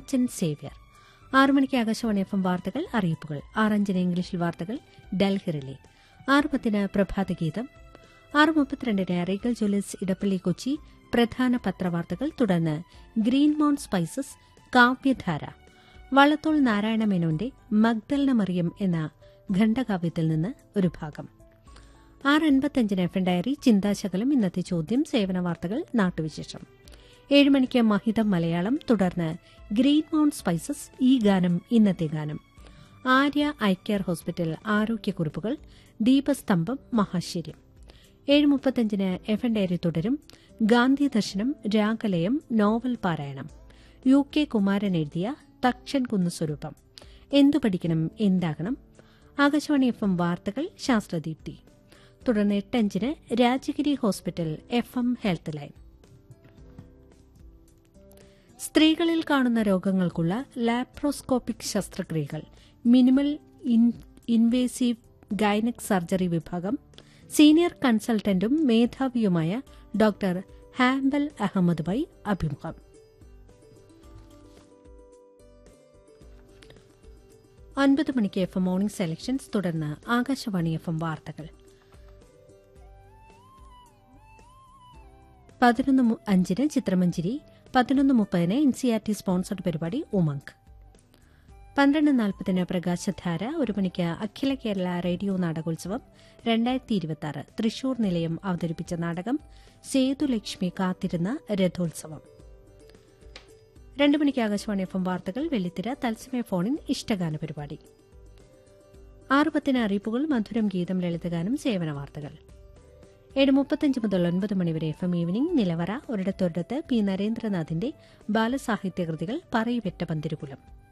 Thankachan Xavier ആറു മണിക്ക് Akashvani F M വാർത്തകൾ അറിയിപ്പുകൾ ആറഞ്ചിന് ഇംഗ്ലീഷിൽ വാർത്തകൾ ഡൽഹിറിലെ ആറ് പത്തിന് പ്രഭാതഗീതം ആറ് മുപ്പത്തിരണ്ടിന് റീഗൽ ജ്വല്ലേഴ്സ് ഇടപ്പള്ളി കൊച്ചി പ്രധാന പത്രവാർത്തകൾ തുടർന്ന് ഗ്രീൻ മൗണ്ട് സ്പൈസസ് കാവ്യധാര വള്ളത്തോൾ നാരായണ മേനോന്റെ മഗ്ദൽന മറിയം എന്ന ഖണ്ഡകാവ്യത്തിൽ നിന്ന് ഒരു ഭാഗം ആറ് അൻപത്തഞ്ചിന് എഫ് എൻ ഡയറി ചിന്താശകലം ഇന്നത്തെ ചോദ്യം സേവന വാർത്തകൾ നാട്ടുവിശേഷം ഏഴ് മണിക്ക് മഹിതം മലയാളം തുടർന്ന് ഗ്രീൻ മൗണ്ട് സ്പൈസസ് ഈ ഗാനം ഇന്നത്തെ ഗാനം ആര്യ ഐ കെയർ ഹോസ്പിറ്റൽ ആരോഗ്യക്കുറിപ്പുകൾ ദീപസ്തംഭം മഹാശ്ചര്യം ഏഴ് മുപ്പത്തഞ്ചിന് എഫ് എൻ ഡയറി തുടരും ഗാന്ധി ദർശനം രാഗലയം നോവൽ പാരായണം യു കെ കുമാരൻ എഴുതിയ തക്ഷൻ കുന്നുസ്വരൂപം എന്തു പഠിക്കണം എന്താകണം ആകാശവാണി എഫ് എം വാർത്തകൾ ശാസ്ത്രദീപ്തി തുടർന്ന് എട്ടഞ്ചിന് Rajagiri hospital F M health line സ്ത്രീകളിൽ കാണുന്ന രോഗങ്ങൾക്കുള്ള ലാപ്രോസ്കോപ്പിക് ശസ്ത്രക്രിയകൾ മിനിമൽ ഇൻവേസീവ് ഗൈനക് സർജറി വിഭാഗം സീനിയർ കൺസൾട്ടന്റും മേധാവിയുമായ ഡോക്ടർ ഹാംബൽ അഹമ്മദുമായി അഭിമുഖം ഒൻപത് മണിക്ക് എഫ് എം മോർണിംഗ് സെലക്ഷൻസ് തുടർന്ന് ആകാശവാണി എഫ് എം വാർത്തകൾ പതിനൊന്ന് മു- അഞ്ചിന് ചിത്രമഞ്ചിരി പതിനൊന്ന് മുപ്പതിന് N C R T sponsored പരിപാടി ഉമങ്ക് പന്ത്രണ്ട് നാൽപ്പതിന് പ്രകാശധാര ഒരു മണിക്ക് അഖില കേരള റേഡിയോ നാടകോത്സവം രണ്ടായിരത്തി ഇരുപത്തി ആറ് തൃശൂർ നിലയം അവതരിപ്പിച്ച നാടകം സേതുലക്ഷ്മി കാത്തിരുന്ന രഥോത്സവം രണ്ടു മണിക്ക് ആകാശവാണി എഫ് എം വാർത്തകൾ വെള്ളിത്തിര തത്സമയ ഫോണിൻ ഇഷ്ടഗാന പരിപാടി ആറ് പത്തിന് അറിയിപ്പുകൾ മധുരം ഗീതം ലളിതഗാനം സേവന വാർത്തകൾ ഏഴ് മുപ്പത്തഞ്ച് മുതൽ ഒൻപത് മണിവരെ എഫ് എം ഈവനിംഗ് നിലവറ ഒരിടത്തൊരിടത്ത് പി നരേന്ദ്രനാഥിന്റെ ബാലസാഹിത്യകൃതികൾ പറയിവെറ്റ പന്തിരുകുലം